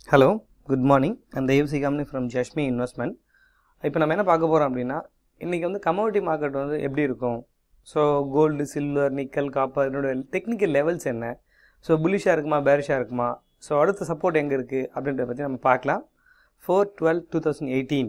hello good morning அந்த A F C company from Jashmi investment இப்போ நம்ம என்ன பார்க்க போகிறோம் அப்படின்னா இன்றைக்கி வந்து கமோடிட்டி மார்க்கெட் வந்து எப்படி இருக்கும் so gold silver nickel copper இதோட டெக்னிக்கல் லெவல்ஸ் என்ன ஸோ புலிஷாக இருக்குமா பேரிஷாக இருக்குமா ஸோ அடுத்த சப்போர்ட் எங்கே இருக்குது அப்படின்றத பற்றி நம்ம பார்க்கலாம் four twelve two thousand eighteen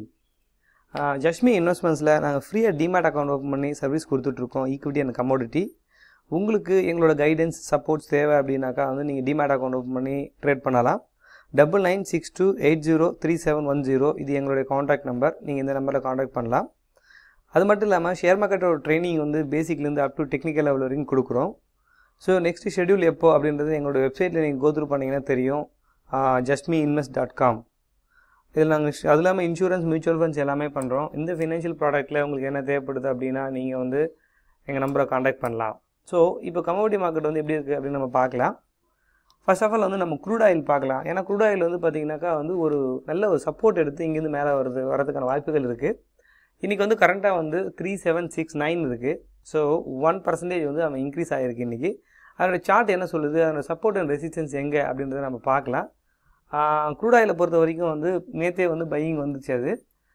Jashmi இன்வெஸ்ட்மெண்ட்ஸில் நாங்கள் ஃப்ரீயாக டிமேட் அக்கௌண்ட் ஓப்பன் பண்ணி சர்வீஸ் கொடுத்துட்ருக்கோம் ஈக்விட்டி அண்ட் கமோடிட்டி உங்களுக்கு எங்களோட கைடன்ஸ் சப்போர்ட்ஸ் தேவை அப்படின்னாக்கா வந்து நீங்கள் டிமேட் அக்கௌண்ட் ஓப்பன் பண்ணி ட்ரேட் பண்ணலாம் double nine six two eight zero three seven one zero இது எங்களுடைய காண்டாக்ட் நம்பர் நீங்கள் இந்த நம்பரில் காண்டாக்ட் பண்ணலாம் அது மட்டும் இல்லாமல் ஷேர் மார்க்கெட்டோட ட்ரைனிங் வந்து பேசிக்லேருந்து அப் டு டெக்னிக்கல் லெவல் வரைக்கும் கொடுக்குறோம் ஸோ நெக்ஸ்ட் ஷெடியூல் எப்போ அப்படின்றது எங்களோட வெப்சைட்டில் நீங்கள் கோத்ரூ பண்ணிங்கன்னா தெரியும் ஜஸ்ட்மி இன்வெஸ்ட் டாட் காம் இதில் நாங்கள் அது இல்லாமல் இன்சூரன்ஸ் மியூச்சுவல் ஃபண்ட்ஸ் எல்லாமே பண்ணுறோம் இந்த ஃபினான்ஷியல் ப்ராடக்ட்டில் உங்களுக்கு என்ன தேவைப்படுது அப்படின்னா நீங்கள் வந்து எங்கள் நம்பரை காண்டாக்ட் பண்ணலாம் ஸோ இப்போ கமோடிட்டி மார்க்கெட் வந்து எப்படி இருக்குது அப்படின்னு நம்ம பார்க்கலாம் ஃபர்ஸ்ட் ஆஃப் ஆல் வந்து நம்ம க்ரூட் ஆயில் பார்க்கலாம் ஏன்னா க்ரூட் ஆயில் வந்து பார்த்திங்கனாக்கா வந்து ஒரு நல்ல ஒரு சப்போர்ட் எடுத்து இங்கேருந்து மேலே வருது வரதுக்கான வாய்ப்புகள் இருக்குது இன்றைக்கி வந்து கரண்ட்டாக வந்து த்ரீ செவன் சிக்ஸ் நைன் இருக்குது ஸோ ஒன் பர்சன்டேஜ் வந்து அவன் இன்க்ரீஸ் ஆகிருக்கு இன்றைக்கி அதோட சார்ட் என்ன சொல்லுது அதோட சப்போர்ட் அண்ட் ரெசிஸ்டன்ஸ் எங்கே அப்படின்றத நம்ம பார்க்கலாம் க்ரூட் ஆயிலை பொறுத்த வரைக்கும் வந்து நேற்றே வந்து பையிங் வந்துச்சு அது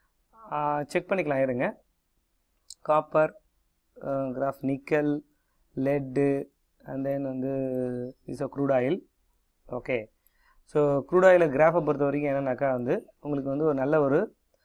செக் பண்ணிக்கலாம் இருங்க copper graph nickel lead and then வந்து is a crude oil okay so crude ஆயிலில் கிராஃபை பொறுத்த வரைக்கும் என்னென்னாக்கா வந்து உங்களுக்கு வந்து ஒரு நல்ல ஒரு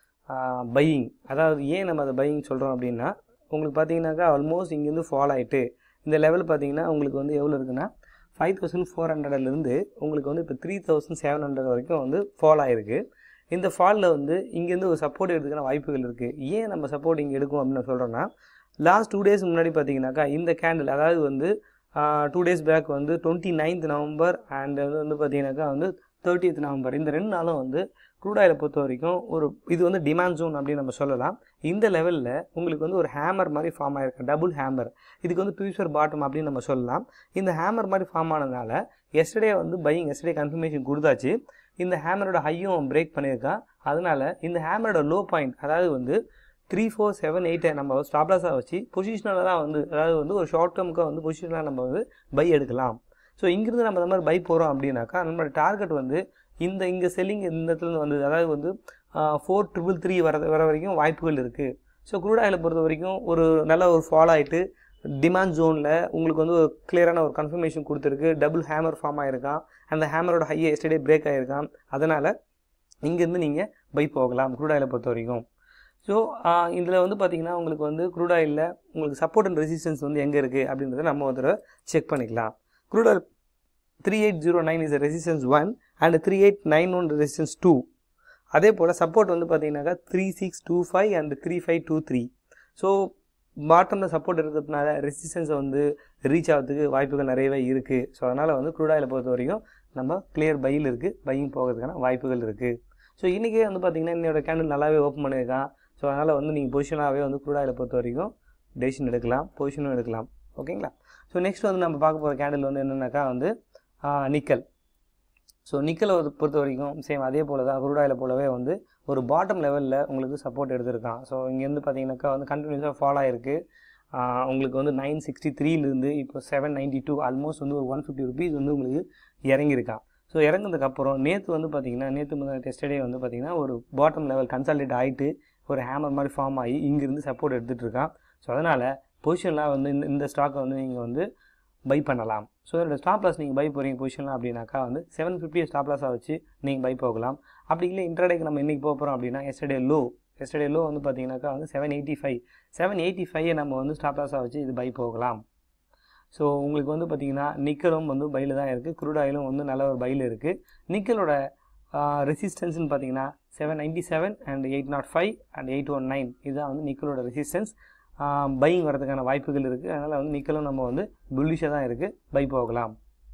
பையிங் அதாவது ஏன் நம்ம அதை பையிங் சொல்கிறோம் அப்படின்னா உங்களுக்கு பார்த்தீங்கன்னாக்கா ஆல்மோஸ்ட் இங்கேருந்து ஃபால் ஆகிட்டு இந்த லெவல் பார்த்தீங்கன்னா உங்களுக்கு வந்து எவ்வளோ இருக்குன்னா ஃபைவ் தௌசண்ட் ஃபோர் ஹண்ட்ரட்லேருந்து உங்களுக்கு வந்து இப்போ த்ரீ தௌசண்ட் செவன் ஹண்ட்ரட் வரைக்கும் வந்து ஃபால் ஆகிருக்கு இந்த ஃபாலில் வந்து இங்கேருந்து ஒரு சப்போர்ட் எடுத்துக்கான வாய்ப்புகள் இருக்குது ஏன் நம்ம சப்போர்ட் இங்கே எடுக்கும் அப்படின்னு நான் சொல்கிறேன்னா லாஸ்ட் டூ டேஸ் முன்னாடி பார்த்தீங்கன்னாக்கா இந்த கேண்டில் அதாவது வந்து டூ டேஸ் பேக் வந்து டுவெண்ட்டி நைன்த் நவம்பர் அண்ட் வந்து பார்த்தீங்கன்னாக்கா வந்து தேர்ட்டியத் நவம்பர் இந்த ரெண்டு நாளும் வந்து க்ரூட் ஆயிலை பொறுத்த வரைக்கும் ஒரு இது வந்து டிமாண்ட் ஜோன் அப்படின்னு நம்ம சொல்லலாம் இந்த லெவலில் உங்களுக்கு வந்து ஒரு ஹேமர் மாதிரி ஃபார்ம் ஆகிருக்கு டபுள் ஹேமர் இதுக்கு வந்து ட்வியூசர் பாட்டம் அப்படின்னு நம்ம சொல்லலாம் இந்த ஹேமர் மாதிரி ஃபார்ம் ஆனதுனால எஸ்டர்டே வந்து பையிங் எஸ்டர்டே கன்ஃபர்மேஷன் கொடுத்தாச்சு இந்த ஹேமரோட ஹையும் பிரேக் பண்ணியிருக்கான் அதனால் இந்த ஹேமரோட லோ பாயிண்ட் அதாவது வந்து த்ரீ ஃபோர் செவன் எயிட்டை நம்ம ஸ்டாப்லாஸாக வச்சு பொசிஷனில் தான் வந்து அதாவது வந்து ஒரு ஷார்ட் டேர்முக்கு வந்து பொசிஷனாக நம்ம வந்து பை எடுக்கலாம் ஸோ இங்கிருந்து நம்ம இந்த மாதிரி பை போகிறோம் அப்படின்னாக்கா நம்மளோட டார்கெட் வந்து இந்த இங்கே செல்லிங் இந்த இடத்துல வந்து அதாவது வந்து ஃபோர் ட்ரிபிள் த்ரீ வர வர வரைக்கும் வாய்ப்புகள் இருக்குது ஸோ க்ரூட் ஆயிலை பொறுத்த வரைக்கும் ஒரு நல்ல ஒரு ஃபால் ஆகிட்டு டிமாண்ட் ஜோனில் உங்களுக்கு வந்து ஒரு கிளியரான ஒரு கன்ஃபர்மேஷன் கொடுத்துருக்கு டபுள் ஹேமர் ஃபார்ம் ஆகிருக்கான் அந்த ஹேமரோட ஹையை எஸ்டே பிரேக் ஆகிருக்கான் அதனால் இங்கேருந்து நீங்கள் பை போகலாம் க்ரூட் ஆயிலை பொறுத்த வரைக்கும் ஸோ இதில் வந்து பார்த்திங்கன்னா உங்களுக்கு வந்து க்ரூட் ஆயிலில் உங்களுக்கு சப்போர்ட் அண்ட் ரெசிஸ்டன்ஸ் வந்து எங்கே இருக்குது அப்படின்றத நம்ம ஒரு தடவை செக் பண்ணிக்கலாம் crude oil three eight zero nine is resistance one and three eight nine one resistance two அதே போல் சப்போர்ட் வந்து பார்த்தீங்கன்னாக்கா three six two five and three five two three so பாட்டமில் சப்போர்ட் இருக்கிறதுனால ரெசிஸ்டன்ஸை வந்து ரீச் ஆகிறதுக்கு வாய்ப்புகள் நிறையவே இருக்குது ஸோ அதனால் வந்து க்ரூட் ஆயிலை பொறுத்த வரைக்கும் நம்ம கிளியர் பையில் இருக்குது பையிங் போகிறதுக்கான வாய்ப்புகள் இருக்குது ஸோ இன்றைக்கே வந்து பார்த்திங்கன்னா என்னோட கேண்டில் நல்லாவே ஓப்பன் பண்ணியிருக்கான் ஸோ அதனால் வந்து நீங்கள் பொசிஷனாகவே வந்து க்ரூட் ஆயிலை பொறுத்த வரைக்கும் டெசிஷன் எடுக்கலாம் பொசிஷனும் எடுக்கலாம் ஓகேங்களா ஸோ நெக்ஸ்ட் வந்து நம்ம பார்க்க போகிற கேண்டில் வந்து என்னென்னாக்கா வந்து நிக்கல் ஸோ நிக்கலை பொறுத்த வரைக்கும் சேம் அதே போல் தான் க்ரூட் ஆயிலை போலவே வந்து ஒரு பாட்டம் லெவலில் உங்களுக்கு சப்போர்ட் எடுத்திருக்கான் ஸோ இங்கேருந்து பார்த்தீங்கன்னாக்கா வந்து கண்டினியூஸாக ஃபாலோ ஆகிருக்கு உங்களுக்கு வந்து நைன் சிக்ஸ்டி த்ரீலேருந்து இப்போ செவன் நைன்ட்டி டூ ஆல்மோஸ்ட் வந்து ஒரு ஒன் ஃபிஃப்டி ருபீஸ் வந்து உங்களுக்கு இறங்கியிருக்கான் ஸோ இறங்குனதுக்கப்புறம் நேற்று வந்து பார்த்திங்கன்னா நேற்று முதல் டெஸ்டடே வந்து பார்த்திங்கன்னா ஒரு பாட்டம் லெவல் கன்சல்டேட் ஆகிட்டு ஒரு ஹேமர் மாதிரி ஃபார்ம் ஆகி இங்கேருந்து சப்போர்ட் எடுத்துகிட்டு இருக்கான் ஸோ அதனால் பொசிஷன்லாம் வந்து இந்த இந்த ஸ்டாக்கை வந்து நீங்கள் வந்து பை பண்ணலாம் ஸோ இதோட ஸ்டாப் லாஸ் நீங்கள் பை போகிறீங்க பொசிஷன்லாம் அப்படின்னாக்கா வந்து செவன் ஃபிஃப்டியை ஸ்டாப் லாஸாக வச்சு நீங்கள் பை போகலாம் அப்படி இல்லை இன்டர்டேக்கு நம்ம இன்றைக்கி போக போகிறோம் அப்படின்னா எஸ்டர்டே லோ எஸ்டர்டே லோ வந்து பார்த்தீங்கன்னாக்கா வந்து seven eighty five seven eighty ஃபைவை நம்ம வந்து ஸ்டாப் லாஸாக வச்சு இது பை போகலாம் ஸோ உங்களுக்கு வந்து பார்த்திங்கன்னா நிக்கலும் வந்து பையில் தான் இருக்குது க்ரூட் ஆயிலும் வந்து நல்ல ஒரு பையில் இருக்குது நிக்கலோட ரெசிஸ்டன்ஸ்னு பார்த்தீங்கன்னா seven ninety seven and eight nought five and eight one nine இதுதான் வந்து நிக்கலோட ரெசிஸ்டன்ஸ் பையிங் வரதுக்கான வாய்ப்புகள் இருக்குது அதனால் வந்து நிக்கலும் நம்ம வந்து புல்லிஷாக தான் இருக்குது பை போகலாம்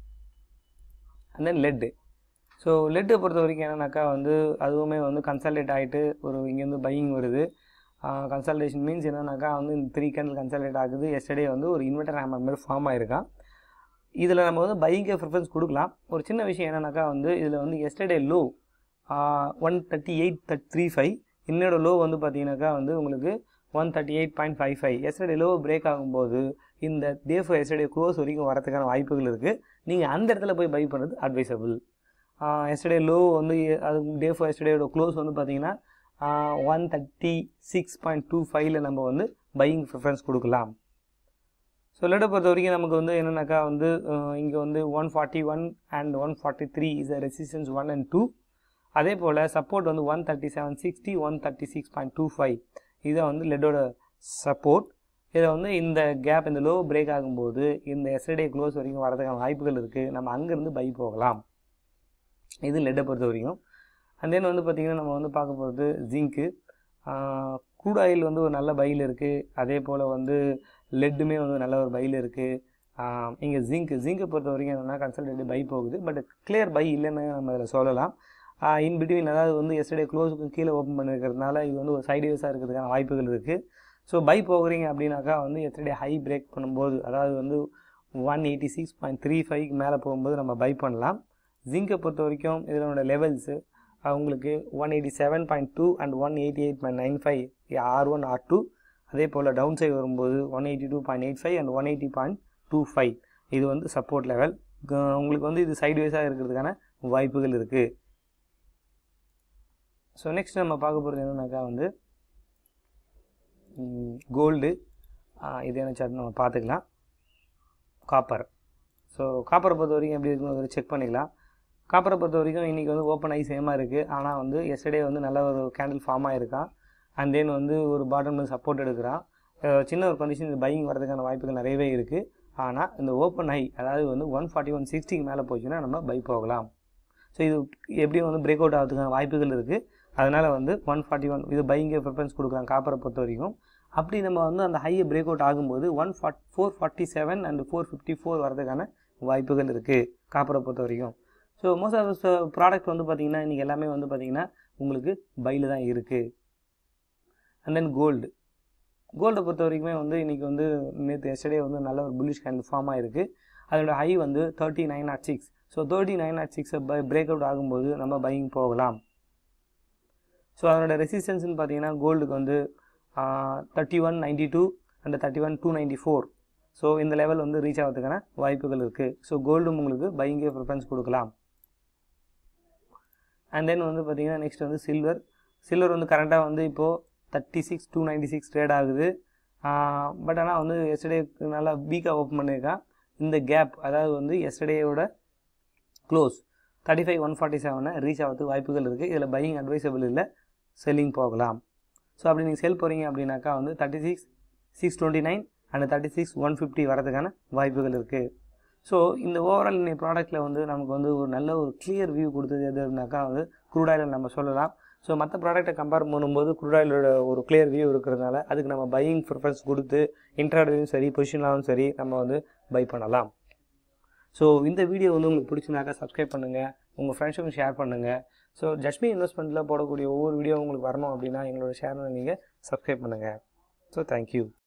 அண்ட் தென் லெட்டு ஸோ லெட்டை பொறுத்த வரைக்கும் என்னென்னாக்கா வந்து அதுவுமே வந்து கன்சல்டேட் ஆகிட்டு ஒரு இங்கேருந்து பையிங் வருது கன்சல்டேஷன் மீன்ஸ் என்னன்னாக்கா வந்து இந்த த்ரீ கேண்டில் கன்சல்டேட் ஆகுது எஸ்டர்டே வந்து ஒரு இன்வெர்டர் ஹேமர் மாதிரி ஃபார்ம் ஆகிருக்கான் இதில் நம்ம வந்து பையிங்க்கு ப்ரிஃபரன்ஸ் கொடுக்கலாம் ஒரு சின்ன விஷயம் என்னென்னாக்கா வந்து இதில் வந்து yesterday low one thirty eight that three five இன்னோட லோ வந்து பார்த்தீங்கன்னாக்கா வந்து உங்களுக்கு one thirty eight point five five yesterday low break ஆகும்போது இந்த டே ஃபோர் எஸ்டர்டே க்ளோஸ் வரைக்கும் வரதுக்கான வாய்ப்புகள் இருக்குது நீங்கள் அந்த இடத்துல போய் பை பண்ணுறது அட்வைசபிள் எஸ்டர்டே லோ வந்து அது டே ஃபோர் எஸ்டர்டேயோட க்ளோஸ் வந்து பார்த்தீங்கன்னா one thirty six point two ஃபைவ்ல நம்ம வந்து பையிங் ப்ரிஃபரன்ஸ் கொடுக்கலாம் ஸோ லெட்டை பொறுத்த வரைக்கும் நமக்கு வந்து என்னென்னாக்கா வந்து இங்கே வந்து one forty one and one forty three is a resistance one and two அதே போல் சப்போர்ட் வந்து one thirty seven sixty one thirty six point two five இதை வந்து லெட்டோட சப்போர்ட் இதில் வந்து இந்த கேப் இந்த லோ பிரேக் ஆகும்போது இந்த எஸ்டர்டே க்ளோஸ் வரைக்கும் வரதுக்கான வாய்ப்புகள் இருக்குது நம்ம அங்கேருந்து பை போகலாம் இது லெட்டை பொறுத்த வரைக்கும் அண்ட் தென் வந்து பார்த்திங்கன்னா நம்ம வந்து பார்க்க போகிறது ஜிங்க்கு க்ரூட் ஆயில் வந்து ஒரு நல்ல பையில் இருக்குது அதே போல் வந்து லெட்டுமே வந்து நல்ல ஒரு பையில் இருக்குது இங்கே ஜிங்க் ஜிங்கை பொறுத்த வரைக்கும் என்னென்னா கன்சல்டேட்டிவ் பை போகுது பட் கிளியர் பை இல்லைன்னு நம்ம அதில் சொல்லலாம் இன் பிட்வீன் அதாவது வந்து எஸ்டர்டே க்ளோஸுக்கு கீழே ஓப்பன் பண்ணிருக்கிறதுனால இது வந்து ஒரு சைட்வேஸாக இருக்கிறதுக்கான வாய்ப்புகள் இருக்குது ஸோ பை போகிறீங்க அப்படின்னாக்கா வந்து எஸ்டர்டே ஹை பிரேக் பண்ணும்போது அதாவது வந்து one eighty six point three ஃபைவ்க்கு மேலே போகும்போது நம்ம பை பண்ணலாம் ஜிங்கை பொறுத்த வரைக்கும் இதனோட லெவல்ஸு உங்களுக்கு one eighty seven point two and one eighty eight point nine five R one R two அதே போல் டவுன் சைடு வரும்போது one eighty two point eight five and one eighty point two five இது வந்து support level உங்களுக்கு வந்து இது சைட்வேஸாக இருக்கிறதுக்கான வாய்ப்புகள் இருக்குது ஸோ நெக்ஸ்ட் நம்ம பார்க்க போகிறது என்னென்னாக்கா வந்து கோல்டு இது என்ன சார்ட் நம்ம பார்த்துக்கலாம் காப்பர் ஸோ காப்பரை பொறுத்த வரைக்கும் எப்படி இருக்குன்னு செக் பண்ணிக்கலாம் காப்பரை பொறுத்த வரைக்கும் இன்றைக்கி வந்து ஓப்பன் ஆகி சேமாக இருக்குது ஆனால் வந்து எஸ்டர்டே வந்து நல்ல ஒரு கேண்டில் ஃபார்ம் ஆகிருக்கான் அண்ட் தென் வந்து ஒரு பாட்டமில் சப்போர்ட் எடுக்கிறான் சின்ன ஒரு கண்டிஷன் இந்த பையிங் வரதுக்கான வாய்ப்புகள் நிறையவே இருக்குது ஆனால் இந்த ஓப்பன் ஹை அதாவது வந்து ஒன் ஃபார்ட்டி ஒன் சிக்ஸ்டிக்கு மேலே போச்சுன்னா நம்ம பை போகலாம் ஸோ இது எப்படியும் வந்து பிரேக் அவுட் ஆகிறதுக்கான வாய்ப்புகள் இருக்குது அதனால் வந்து ஒன் ஃபார்ட்டி ஒன் இது பையிங்கே ப்ரிஃபரன்ஸ் கொடுக்குறாங்க காப்பரை பொறுத்த வரைக்கும் அப்படி நம்ம வந்து அந்த ஹையை பிரேக் அவுட் ஆகும்போது one forty four forty seven and four fifty four வரதுக்கான வாய்ப்புகள் இருக்குது காப்பரை பொறுத்த வரைக்கும் ஸோ மோஸ்ட் ஆஃப் ப்ராடக்ட் வந்து பார்த்திங்கன்னா இன்றைக்கி எல்லாமே வந்து பார்த்திங்கன்னா உங்களுக்கு பையில் தான் இருக்குது அண்ட் தென் கோல்டு கோல்டை பொறுத்த வரைக்குமே வந்து இன்றைக்கி வந்து நேற்று எஸ்டர்டே வந்து நல்ல ஒரு புல்லிஷ் கேண்டில் ஃபார்ம் ஆகிருக்கு அதோட ஹை வந்து thirty nine nought six so thirty nine nought சிக்ஸை பை பிரேக் அவுட் ஆகும்போது நம்ம பையிங் போகலாம் ஸோ அதனோட ரெசிஸ்டன்ஸ்னு பார்த்தீங்கன்னா கோல்டுக்கு வந்து thirty one ninety two and thirty one two ninety four so இந்த லெவல் வந்து ரீச் ஆகிறதுக்கான வாய்ப்புகள் இருக்குது ஸோ கோல்டும் உங்களுக்கு பையிங்கே ப்ரிஃபரன்ஸ் கொடுக்கலாம் அண்ட் தென் வந்து பார்த்தீங்கன்னா நெக்ஸ்ட் வந்து சில்வர் சில்வர் வந்து கரண்ட்டாக வந்து இப்போது thirty six two ninety six trade ஆகுது பட் ஆனால் வந்து எஸ்டர்டே நல்லா வீக்காக ஓப்பன் பண்ணியிருக்கான் இந்த கேப் அதாவது வந்து எஸ்டர்டேயோட close thirty five one forty செவனை ரீச் ஆகிறதுக்கு வாய்ப்புகள் இருக்குது இதில் பையிங் அட்வைசபிள் இல்லை செல்லிங் போகலாம் ஸோ அப்படி நீங்கள் செல் போகிறீங்க அப்படின்னாக்கா வந்து thirty six six twenty nine and thirty six one fifty வரதுக்கான வாய்ப்புகள் இருக்குது ஸோ இந்த ஓவரால் இந்த ப்ராடக்ட்டில் வந்து நமக்கு வந்து ஒரு நல்ல ஒரு கிளியர் வியூ கொடுத்தது எது அப்படின்னாக்கா வந்து க்ரூட் ஆயில் நம்ம சொல்லலாம் ஸோ மற்ற ப்ராடக்ட்டை கம்பேர் பண்ணும்போது க்ரூட் ஆயிலோட ஒரு கிளியர் வியூ இருக்கிறதுனால அதுக்கு நம்ம பையிங் ப்ரிஃபரன்ஸ் கொடுத்து இன்ட்ராடேயும் சரி பொசிஷனாகவும் சரி நம்ம வந்து பை பண்ணலாம் ஸோ இந்த வீடியோ வந்து உங்களுக்கு பிடிச்சிருந்தாக்கா சப்ஸ்கிரைப் பண்ணுங்கள் உங்கள் ஃப்ரெண்ட்ஸுக்கும் ஷேர் பண்ணுங்கள் ஸோ ஜஸ்மி இன்வெஸ்ட்மெண்ட்டில் போடக்கூடிய ஒவ்வொரு வீடியோ உங்களுக்கு வரணும் அப்படின்னா எங்களோட ஷேர் நீங்கள் சப்ஸ்கிரைப் பண்ணுங்கள் ஸோ தேங்க்யூ